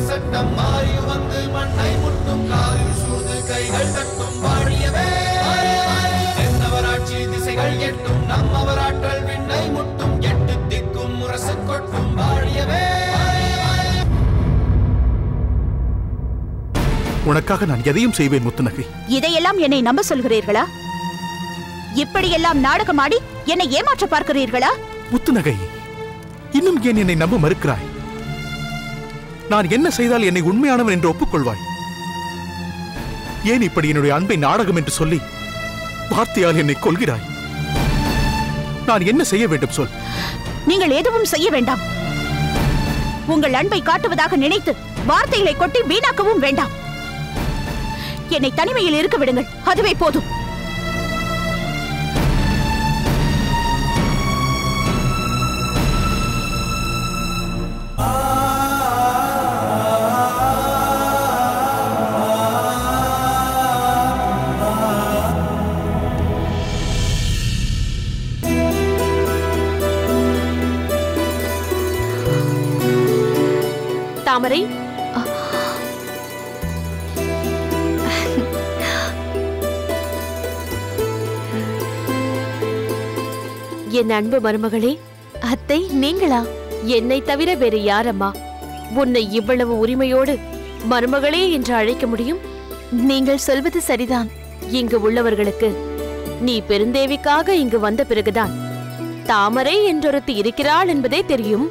சட்டம் மாறி வந்து மண்ணை முட்டும் காலில் சூழ்ந்து கைகள் தட்டும் வாழியவே தென்னவராட்சி திசைகள் எட்டும் நம்மவராற்றல் விண்ணை முட்டும் எட்டு திக்கும் முரசு கொட்டும் வாழியவே உனக்காக நான் எதையும் செய்வேன் முத்துநகை இதையெல்லாம் என்னை நம்ப சொல்கிறீர்களா இப்படியெல்லாம் நாடகமாடி என்னை ஏமாற்ற பார்க்கிறீர்களா முத்துநகை இன்னும் ஏன் என்னை நம்ப மறுக்கிறாய் நான் என்ன செய்தால் என்னை உண்மையானவன் என்று ஒப்புக்கொள்வாய் ஏன் இப்படி என்னுடைய அன்பை நாடகம் என்று சொல்லி வார்த்தையால் என்னை கொள்கிறாய் நான் என்ன செய்ய வேண்டும் சொல் நீங்கள் எதுவும் செய்ய வேண்டாம் உங்கள் அன்பை காட்டுவதாக நினைத்து வார்த்தைகளை கொட்டி வீணாக்கவும் வேண்டாம் என்னை தனிமையில் இருக்க விடுங்கள் அதுவே போதும் தாமரை என் அன்பு மருமகளே அத்தை நீங்களா என்னை தவிர வேறு யாரம்மா உன்னை இவ்வளவு உரிமையோடு மருமகளே என்று அழைக்க முடியும் நீங்கள் சொல்வது சரிதான் இங்கு உள்ளவர்களுக்கு நீ பெருந்தேவிக்காக இங்கு வந்த பிறகுதான் தாமரை என்றொருத்தி இருக்கிறாள் என்பதே தெரியும்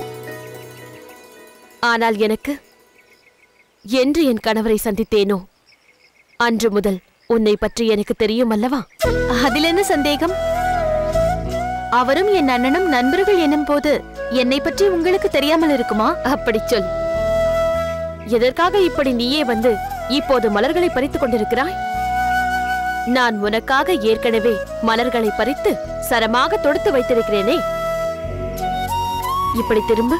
ஆனால் எனக்கு என்று என் கணவரை சந்தித்தேனோ அன்று முதல் உன்னை பற்றி எனக்கு தெரியும் அல்லவா அதில் என்ன சந்தேகம் அவரும் என் அண்ணனும் நண்பர்கள் என்னும் போது என்னை பற்றி உங்களுக்கு தெரியாமல் இருக்குமா அப்படிச் சொல் எதற்காக இப்படி நீயே வந்து இப்போது மலர்களை பறித்துக் கொண்டிருக்கிறாய் நான் உனக்காக ஏற்கனவே மலர்களை பறித்து சரமாக தொடுத்து வைத்திருக்கிறேனே இப்படி திரும்ப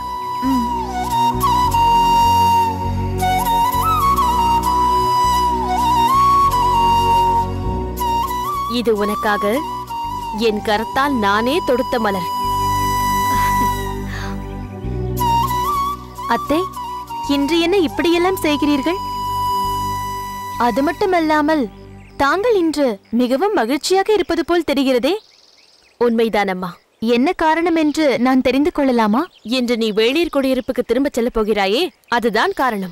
இது உனக்காக என் கரத்தால் நானே தொடுத்த மலர் அத்தை இன்று என்ன இப்படியெல்லாம் செய்கிறீர்கள் அது மட்டுமல்லாமல் தாங்கள் இன்று மிகவும் மகிழ்ச்சியாக இருப்பது போல் தெரிகிறதே உண்மைதானம்மா என்ன காரணம் என்று நான் தெரிந்து கொள்ளலாமா இன்று நீ வேளீர் குடியிருப்புக்கு திரும்பச் செல்லப் போகிறாயே அதுதான் காரணம்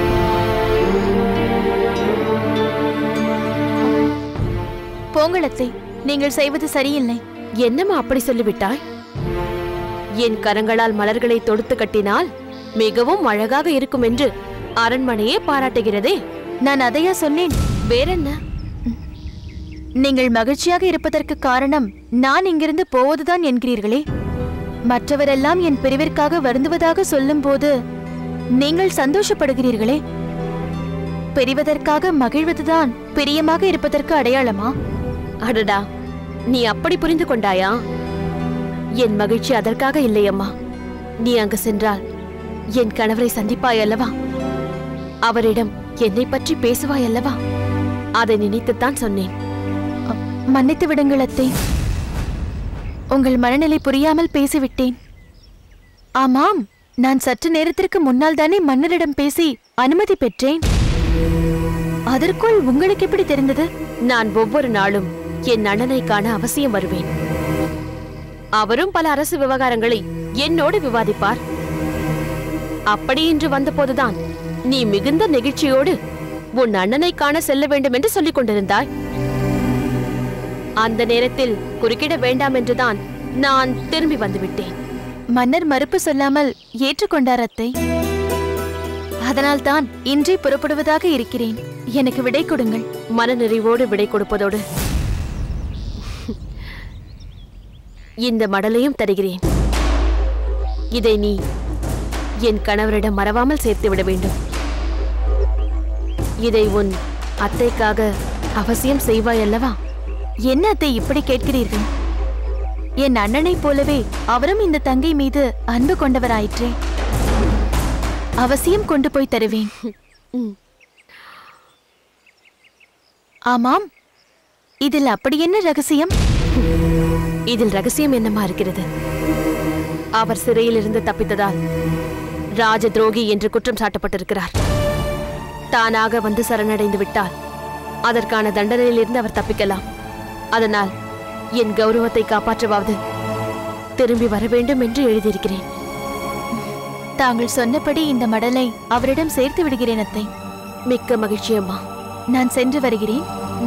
போங்கள் அத்தை நீங்கள் செய்வது சரியில்லை என்னம்மா அப்படி சொல்லிவிட்டாய் என் கரங்களால் மலர்களை தொடுத்து கட்டினால் மிகவும் அழகாக இருக்கும் என்று அரண்மனையே பாராட்டுகிறதே நான் அதையா சொன்னேன் வேறென்ன நீங்கள் மகிழ்ச்சியாக இருப்பதற்கு காரணம் நான் இங்கிருந்து போவதுதான் என்கிறீர்களே மற்றவரெல்லாம் என் பிரிவிற்காக வருந்துவதாக சொல்லும்போது நீங்கள் சந்தோஷப்படுகிறீர்களே பிரிவதற்காக மகிழ்வதுதான் பிரியமாக இருப்பதற்கு அடையாளமா அடடா நீ அப்படி புரிந்து கொண்டாயா என் மகிழ்ச்சி அதற்காக இல்லையம்மா நீ அங்கு சென்றால் என் கணவரை சந்திப்பாய் அல்லவா அவரிடம் என்னை பற்றி பேசுவாய் அல்லவா அதை நினைத்துத்தான் சொன்னேன் மன்னித்து விடுங்கள் அத்தை உங்கள் மனநிலை புரியாமல் பேசிவிட்டேன் ஆமாம் நான் சற்று நேரத்திற்கு முன்னால் தானே மன்னரிடம் பேசி அனுமதி பெற்றேன் அதற்குள் உங்களுக்கு எப்படி தெரிந்தது நான் ஒவ்வொரு நாளும் என் அண்ணனை காண அவசியம் வருவேன் அவரும் பல அரசு விவகாரங்களை என்னோடு விவாதிப்பார் அப்படி இன்று வந்தபோதுதான் நீ மிகுந்த நெகிழ்ச்சியோடு உன் அண்ணனை காண செல்ல வேண்டும் என்று சொல்லிக் கொண்டிருந்தாய் அந்த நேரத்தில் குறுக்கிட வேண்டாம் என்றுதான் நான் திரும்பி வந்துவிட்டேன் மன்னர் மறுப்பு சொல்லாமல் ஏற்றுக்கொண்டார் அத்தை அதனால்தான் இன்றே புறப்படுவதாக இருக்கிறேன் எனக்கு விடை கொடுங்கள் மனநிறைவோடு விடை கொடுப்பதோடு இந்த மடலையும் தருகிறேன் இதை நீ என் கணவரிடம் மறவாமல் சேர்த்து விட வேண்டும் இதை உன் அத்தைக்காக அவசியம் செய்வாய் அல்லவா என்ன அத்தை இப்படி கேட்கிறீர்கள் என் அண்ணனைப் போலவே அவரும் இந்த தங்கை மீது அன்பு கொண்டவராயிற்றே அவசியம் கொண்டு போய் தருவேன் ம். ஆமாம் இதில் அப்படி என்ன ரகசியம் இதில் ரகசியம் என்னமா இருக்கிறது அவர் சிறையிலிருந்து தப்பித்ததால் ராஜ துரோகி என்று குற்றம் சாட்டப்பட்டிருக்கிறார் தானாக வந்து சரணடைந்து விட்டால் அதற்கான தண்டனையிலிருந்து அவர் தப்பிக்கலாம் அதனால் என் கௌரவத்தை காப்பாற்றவாவது திரும்பி வர வேண்டும் என்று எழுதியிருக்கிறேன் தாங்கள் சொன்னபடி இந்த மடலை அவரிடம் சேர்த்து விடுகிறேன் அத்தை மிக்க மகிழ்ச்சி அம்மா நான் சென்று வருகிறேன்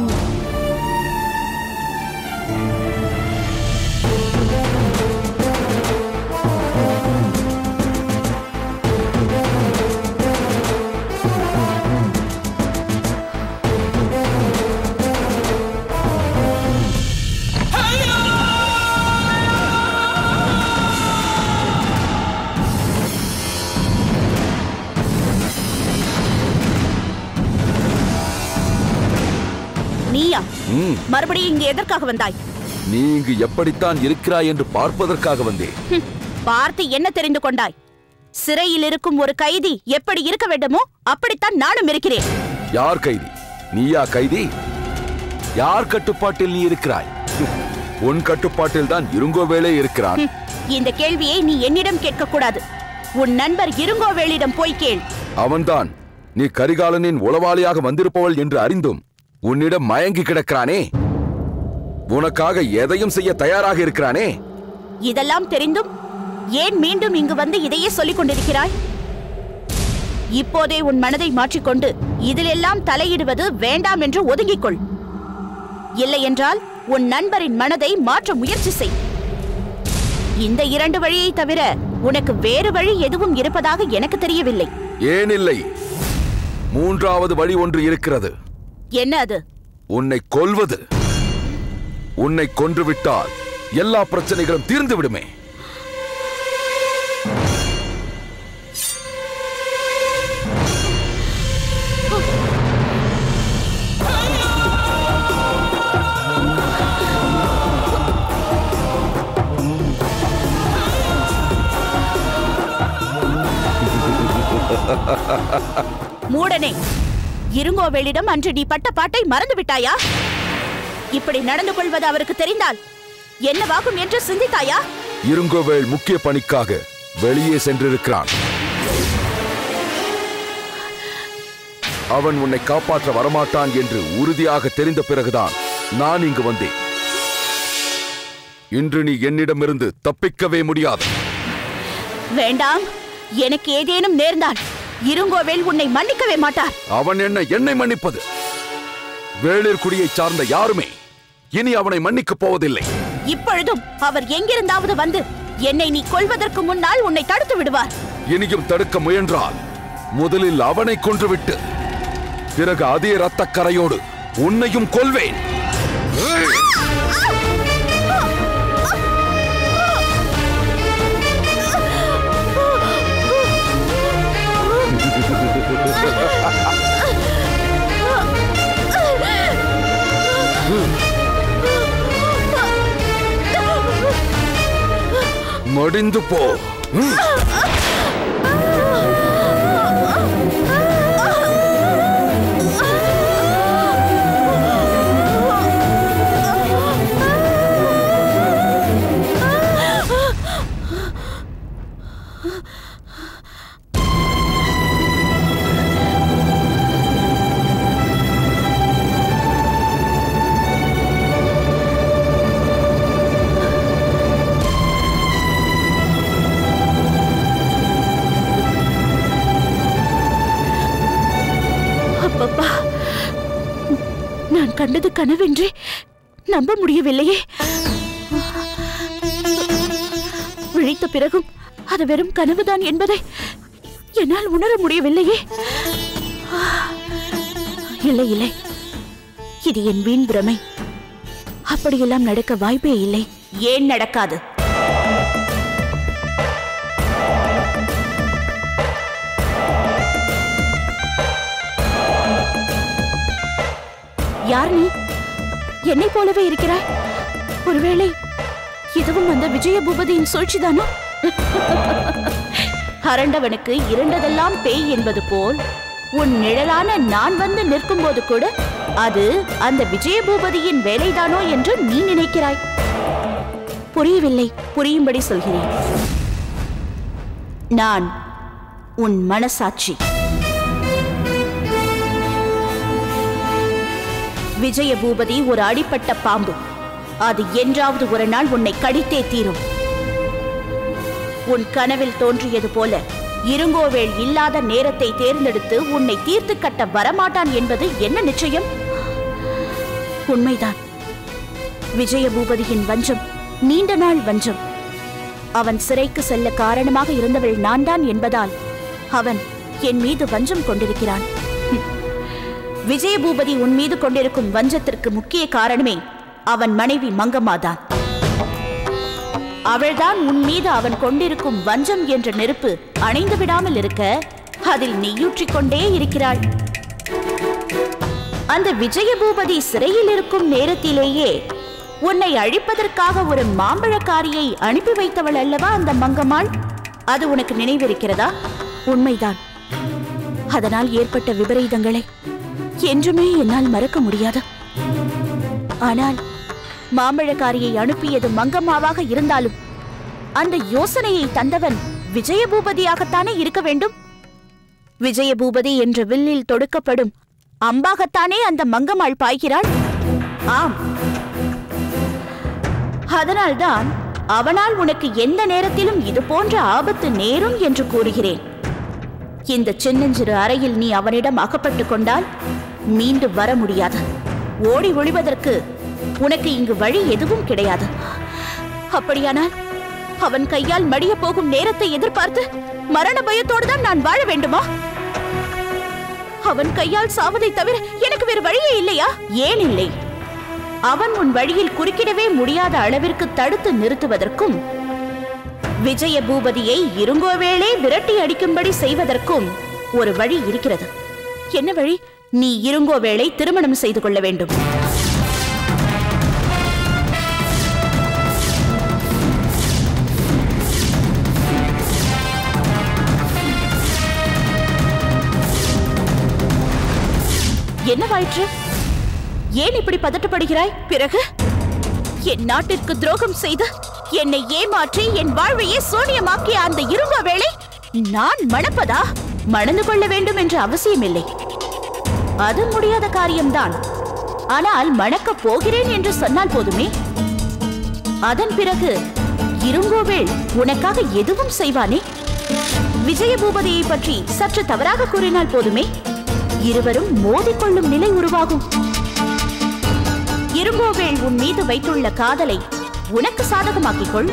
நீயா ம், மறுபடியும் இங்கு எதற்காக வந்தாய் நீ இங்கு எப்படித்தான் இருக்கிறாய் என்று பார்ப்பதற்காக வந்தேன் ஹம், பார்த்து என்ன தெரிந்து கொண்டாய் சிறையில் இருக்கும் ஒரு கைதி எப்படி இருக்க வேண்டுமோ அப்படித்தான் நானும் இருக்கிறேன் யார் கைதி நீயா கைதி யார் கட்டுப்பாட்டில் நீ இருக்கிறாய் உன் கட்டுப்பாட்டில் தான் இருங்கோவேளே இருக்கிறான் ஹம், இந்த கேள்வியை நீ என்னிடம் கேட்கக்கூடாது உன் நண்பர் இருங்கோவேளிடம் போய் கேள் அவன்தான் நீ கரிகாலனின் உளவாளியாக வந்திருப்பவள் என்று அறிந்தும் உன்னிடம் மயங்கி கிடக்கிறானே உனக்காக எதையும் செய்ய தயாராக இருக்கிறானே இதெல்லாம் தெரிந்தும் ஏன் மீண்டும் இங்கு வந்து இதையே சொல்லிக் கொண்டிருக்கிறாய் இப்போதே உன் மனதை மாற்றிக்கொண்டு இதிலெல்லாம் தலையிடுவது வேண்டாம் என்று ஒதுங்கிக் கொள் இல்லையென்றால் உன் நண்பரின் மனதை மாற்ற முயற்சி செய் இந்த இரண்டு வழியை தவிர உனக்கு வேறு வழி எதுவும் இருப்பதாக எனக்கு தெரியவில்லை ஏனில்லை மூன்றாவது வழி ஒன்று இருக்கிறது என்ன அது உன்னை கொல்வது உன்னை கொன்றுவிட்டால் எல்லா பிரச்சனைகளும் தீர்ந்து விடுமே மூடனே இருங்கோவேளிடம் அன்று நீ பட்ட பாட்டை மறந்து விட்டாயா இப்படி நடந்து கொள்வது அவருக்கு தெரிந்தால் என்னவாகும் என்று சிந்தித்தாயா இருங்கோவேள் முக்கிய பணிக்காக வெளியே சென்றிருக்கிறான் அவன் உன்னை காப்பாற்ற வரமாட்டான் என்று உறுதியாக தெரிந்த பிறகுதான் நான் இங்கு வந்தேன் இன்று நீ என்னிடமிருந்து தப்பிக்கவே முடியாது வேண்டாம் எனக்கு ஏதேனும் நேர்ந்தால் இருங்கோவேல் உன்னை மன்னிக்கவே மாட்டார் அவன் என்ன என்னை மன்னிப்பது வேளிர் குடியைச் சார்ந்த யாருமே இனி அவனை மன்னிக்கப் போவதில்லை இப்பொழுதும் அவர் எங்கிருந்தாவது வந்து என்னை நீ கொல்வதற்கு முன்னால் உன்னை தடுத்து விடுவார் இனியும் தடுக்க முயன்றால் முதலில் அவனை கொன்றுவிட்டு பிறகு அதே இரத்தக்கரையோடு உன்னையும் கொல்வேன் மடிந்து போ ம். அப்பப்பா நான் கண்டது கனவென்றே நம்ப முடியவில்லையே விழித்த பிறகும் அது வெறும் கனவுதான் என்பதை என்னால் உணர முடியவில்லையே இல்லை இல்லை இது என் வீண் பிரமை அப்படியெல்லாம் நடக்க வாய்ப்பே இல்லை ஏன் நடக்காது யார் நீ என்னை போலவே இருக்கிறாய் ஒருவேளை இதுவும் அந்த விஜய பூபதியின் சூழ்ச்சிதானோ அரண்டவனுக்கு இரண்டதெல்லாம் பேய் என்பது போல் உன் நிழலான நான் வந்து நிற்கும்போது கூட அது அந்த விஜய பூபதியின் வேலைதானோ என்று நீ நினைக்கிறாய் புரியவில்லை புரியும்படி சொல்கிறேன் நான் உன் மனசாட்சி விஜய பூபதி ஒரு அடிப்பட்ட பாம்பு அது என்றாவது ஒரு நாள் உன்னை கடித்தே தீரும் உன் கனவில் தோன்றியது போல இருங்கோவேள் இல்லாத நேரத்தை தேர்ந்தெடுத்து உன்னை தீர்த்து கட்ட வரமாட்டான் என்பது என்ன நிச்சயம் உண்மைதான் விஜய பூபதியின் வஞ்சம் நீண்ட நாள் வஞ்சம் அவன் சிறைக்கு செல்ல காரணமாக இருந்தவள் நான்தான் என்பதால் அவன் என் மீது வஞ்சம் கொண்டிருக்கிறான் ஹம். விஜயபூபதி உன் மீது கொண்டிருக்கும் வஞ்சத்திற்கு முக்கிய காரணமே அவன் மனைவி மங்கம்மாதான் அவள்தான் உன் மீது அவன் கொண்டிருக்கும் வஞ்சம் என்ற நெருப்பு அணைந்து விடாமல் இருக்க அதில் நெய்யூற்றிக் கொண்டே இருக்கிறாள் அந்த விஜயபூபதி சிறையில் இருக்கும் நேரத்திலேயே உன்னை அழிப்பதற்காக ஒரு மாம்பழக்காரியை அனுப்பி வைத்தவள் அல்லவா அந்த மங்கம்மாள் அது உனக்கு நினைவிருக்கிறதா உண்மைதான் அதனால் ஏற்பட்ட விபரீதங்களை என்றுமே என்னால் மறக்க முடியாது ஆனால் மாம்பழக்காரியை அனுப்பியது மங்கம்மாவாக இருந்தாலும் அந்த யோசனையை தந்தவன் விஜயபூபதியாகத்தானே இருக்க வேண்டும் விஜயபூபதி என்ற வில்லில் தொடுக்கப்படும் அம்பாகத்தானே அந்த மங்கம்மாள் பாய்கிறாள் ஆம் அதனால்தான் அவனால் உனக்கு எந்த நேரத்திலும் இது போன்ற ஆபத்து நேரும் என்று கூறுகிறேன் இந்த சின்னஞ்சிறு அறையில் நீ அவனிடம் அகப்பட்டுக் கொண்டால் மீண்டு வர முடியாது ஓடி ஒளிவதற்கு உனக்கு இங்கு வழி எதுவும் கிடையாது அப்படியானால் அவன் கையால் மடிய போகும் நேரத்தை எதிர்பார்த்து மரண பயத்தோடு தான் நான் வாழ வேண்டுமா அவன் கையால் சாவதை தவிர எனக்கு வேறு வழியே இல்லையா ஏன் இல்லை அவன் உன் வழியில் குறுக்கிடவே முடியாத அளவிற்கு தடுத்து நிறுத்துவதற்கும் விஜய பூபதியை இருங்கோவேளே விரட்டி அடிக்கும்படி செய்வதற்கும் ஒரு வழி இருக்கிறது என்ன வழி நீ இருங்கோவேளை திருமணம் செய்து கொள்ள வேண்டும் என்னவாயிற்று ஏன் இப்படி பதட்டப்படுகிறாய் பிறகு என் நாட்டிற்கு துரோகம் செய்து என்னை ஏமாற்றி என் வாழ்வையே சோனியமாக்கிய அந்த இரும்ப வேளை நான் மணப்பதா மணந்து கொள்ள வேண்டும் என்ற அவசியமில்லை அது முடியாத காரியம்தான் ஆனால் மணக்கப் போகிறேன் என்று சொன்னால் போதுமே அதன் பிறகு இருங்கோவேள் உனக்காக எதுவும் செய்வானே விஜயபூபதியை பற்றி சற்று தவறாக கூறினால் போதுமே இருவரும் மோதிக்கொள்ளும் நிலை உருவாகும் இருங்கோவேள் உன் மீது வைத்துள்ள காதலை உனக்கு சாதகமாக்கிக் கொள்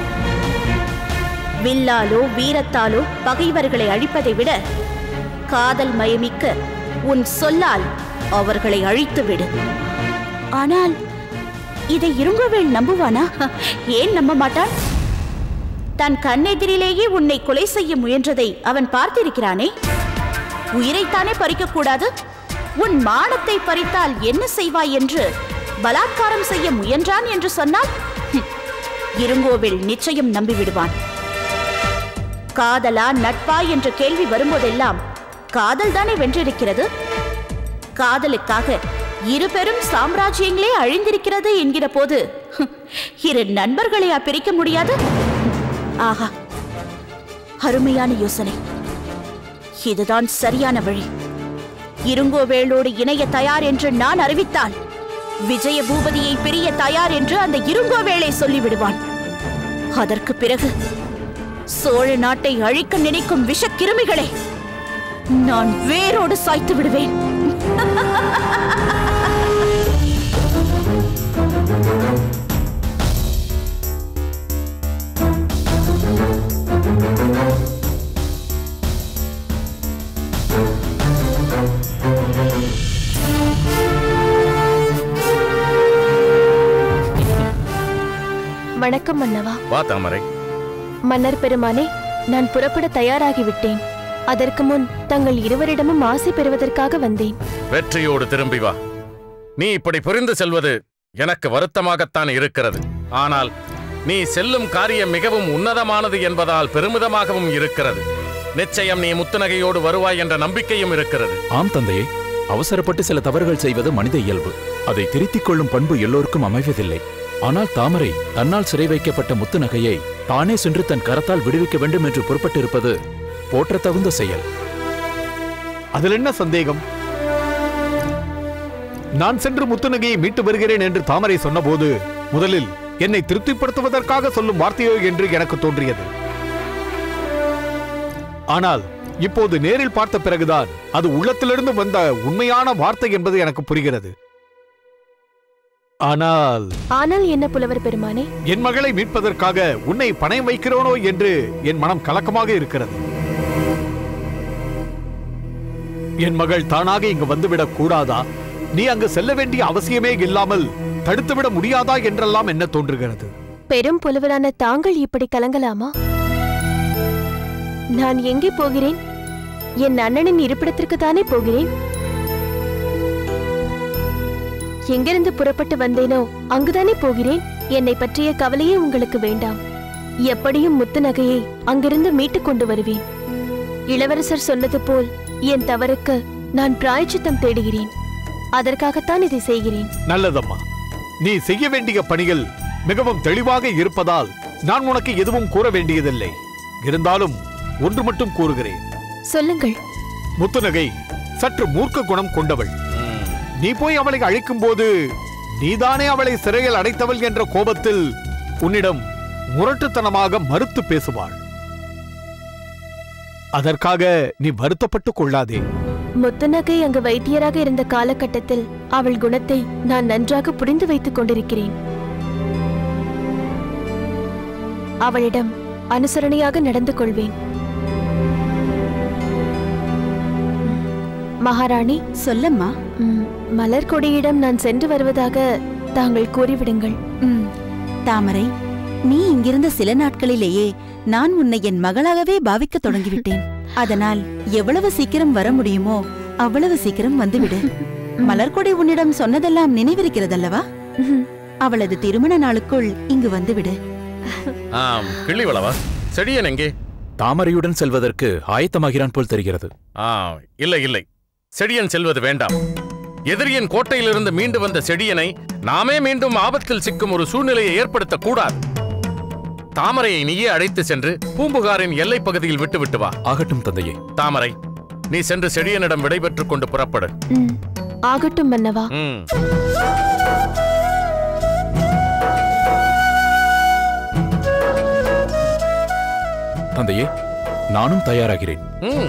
வில்லாலோ வீரத்தாலோ பகைவர்களை அழிப்பதை விட காதல் மயமிக்க உன் சொல்லால் அவர்களை அழித்து விடு ஆனால் இதை இருங்கோவேள் நம்புவானா ஏன் நம்ப மாட்டான் தன் கண்ணெதிரிலேயே உன்னை கொலை செய்ய முயன்றதை அவன் பார்த்திருக்கிறானே உயிரைத்தானே பறிக்கக்கூடாது உன் மானத்தை பறித்தால் என்ன செய்வாய் என்று பலாத்காரம் செய்ய முயன்றான் என்று சொன்னால் ஹும், இருங்கோவில் நிச்சயம் நம்பிவிடுவான் காதலா நட்பா என்ற கேள்வி வரும்போதெல்லாம் காதல் தானே வென்றிருக்கிறது காதலுக்காக இரு பெரும் சாம்ராஜ்யங்களே அழிந்திருக்கிறது என்கிற போது ஹும், இரு நண்பர்களையா பிரிக்க முடியாது ஆஹா அருமையான யோசனை இதுதான் சரியான வழி இருங்கோவேளோடு இணைய தயார் என்று நான் அறிவித்தால் விஜய பூபதியை பிரிய தயார் என்று அந்த இருங்கோவேளை சொல்லிவிடுவான் அதற்கு பிறகு சோழ நாட்டை அழிக்க நினைக்கும் விஷக்கிருமிகளை நான் வேரோடு சாய்த்து விடுவேன் வணக்கம் மன்னவா வா தாமரை மன்னர் பெருமானே நான் புறப்பட தயாராகிவிட்டேன் அதற்கு முன் தங்கள் இருவரிடமும் ஆசை பெறுவதற்காக வந்தேன் வெற்றியோடு திரும்பி வா நீ இப்படி புரிந்து செல்வது எனக்கு வருத்தமாகத்தான் இருக்கிறது ஆனால் நீ செல்லும் காரியம் மிகவும் உன்னதமானது என்பதால் பெருமிதமாகவும் இருக்கிறது நிச்சயம் நீ முத்துநகையோடு வருவாய் என்ற நம்பிக்கையும் இருக்கிறது ஆம் தந்தையே அவசரப்பட்டு சில தவறுகள் செய்வது மனித இயல்பு அதை திருத்திக் கொள்ளும் பண்பு எல்லோருக்கும் அமைவதில்லை ஆனால் தாமரை தன்னால் சிறை வைக்கப்பட்ட முத்து நகையை தானே சென்று தன் கரத்தால் விடுவிக்க வேண்டும் என்று புறப்பட்டிருப்பது போற்ற தகுந்த செயல் அதில் என்ன சந்தேகம் நான் சென்று முத்துநகையை மீட்டு வருகிறேன் என்று தாமரை சொன்னபோது முதலில் என்னை திருப்திப்படுத்துவதற்காக சொல்லும் வார்த்தையோ என்று எனக்கு தோன்றியது ஆனால் இப்போது நேரில் பார்த்த பிறகுதான் அது உள்ளத்திலிருந்து வந்த உண்மையான வார்த்தை என்பது எனக்கு புரிகிறது ஆனால் ஆனால் என்ன புலவர் பெருமானே என் மகளை மீட்பதற்காக உன்னை பணயம் வைக்கிறோனோ என்று என் மனம் கலக்கமாக இருக்கிறது என் மகள் தானாக இங்கு வந்துவிடக் கூடாதா நீ அங்கு செல்ல வேண்டிய அவசியமே இல்லாமல் தடுத்துவிட முடியாதா என்றெல்லாம் என்ன தோன்றுகிறது பெரும் புலவரான தாங்கள் இப்படி கலங்கலாமா நான் எங்கே போகிறேன் என் அண்ணனின் இருப்பிடத்திற்கு தானே போகிறேன் எங்கிருந்து புறப்பட்டு வந்தேனோ அங்குதானே போகிறேன் என்னை பற்றிய கவலையே உங்களுக்கு வேண்டாம் எப்படியும் முத்து நகையை அங்கிருந்து மீட்டுக் கொண்டு வருவேன் இளவரசர் சொன்னது போல் என் தவறுக்கு நான் பிராயச்சித்தம் தேடுகிறேன் அதற்காகத்தான் இதை செய்கிறேன் நல்லதம்மா நீ செய்ய வேண்டிய பணிகள் மிகவும் தெளிவாக இருப்பதால் நான் உனக்கு எதுவும் கூற வேண்டியதில்லை இருந்தாலும் ஒன்று மட்டும் கூறுகிறேன் சொல்லுங்கள் முத்துநகை சற்று மூர்க்க குணம் கொண்டவள் நீ போய் அவளை அழைக்கும் போது நீதானே அவளை சிறையில் அடைத்தவள் என்ற கோபத்தில் உன்னிடம் முரட்டுத்தனமாக மறுத்து பேசுவாள் அதற்காக நீ வருத்தப்பட்டுக் கொள்ளாதே முத்துநகை அங்கு வைத்தியராக இருந்த காலகட்டத்தில் அவள் குணத்தை நான் நன்றாக புரிந்து வைத்துக் கொண்டிருக்கிறேன் அவளிடம் அனுசரணையாக நடந்து கொள்வேன் மகாராணி சொல்லம்மா ம், மலர்கொடியிடம் நான் சென்று வருவதாக தாங்கள் கூறிவிடுங்கள் ம் தாமரை நீ இங்கிருந்த சில நாட்களிலேயே நான் உன்னை என் மகளாகவே பாவிக்க தொடங்கிவிட்டேன் அதனால் எவ்வளவு சீக்கிரம் வர முடியுமோ அவ்வளவு சீக்கிரம் வந்துவிடு மலர்கொடி உன்னிடம் சொன்னதெல்லாம் நினைவிருக்கிறதல்லவா அவளது திருமண நாளுக்குள் இங்கு வந்துவிடு ஆம் கிள்ளிவளவா செடியன் எங்கே தாமரையுடன் செல்வதற்கு ஆயத்தமாகிறான் போல் தெரிகிறது ஆ இல்லை இல்லை செடியன் செல்வது வேண்டாம் எதிரியின் கோட்டையிலிருந்து மீண்டு வந்த செடியனை நாமே மீண்டும் ஆபத்தில் சிக்கும் ஒரு சூழ்நிலையை ஏற்படுத்தக் கூடாது தாமரையை நீயே அழைத்து சென்று பூம்புகாரின் எல்லைப் பகுதியில் விட்டுவிட்டு வா ஆகட்டும் தந்தையே தாமரை நீ சென்று செடியனிடம் விடைபெற்றுக் கொண்டு புறப்படு ம், ஆகட்டும் மன்னவா ம் தந்தையே நானும் தயாராகிறேன் ம்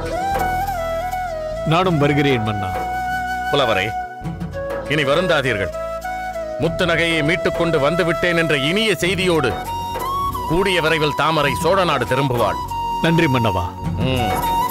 நானும் வருகிறேன் மன்னா புலவரே இனி வருந்தாதீர்கள் முத்து நகையை மீட்டுக் கொண்டு வந்துவிட்டேன் என்ற இனிய செய்தியோடு கூடிய விரைவில் தாமரை சோழ நாடு திரும்புவாள் நன்றி மன்னவா ம்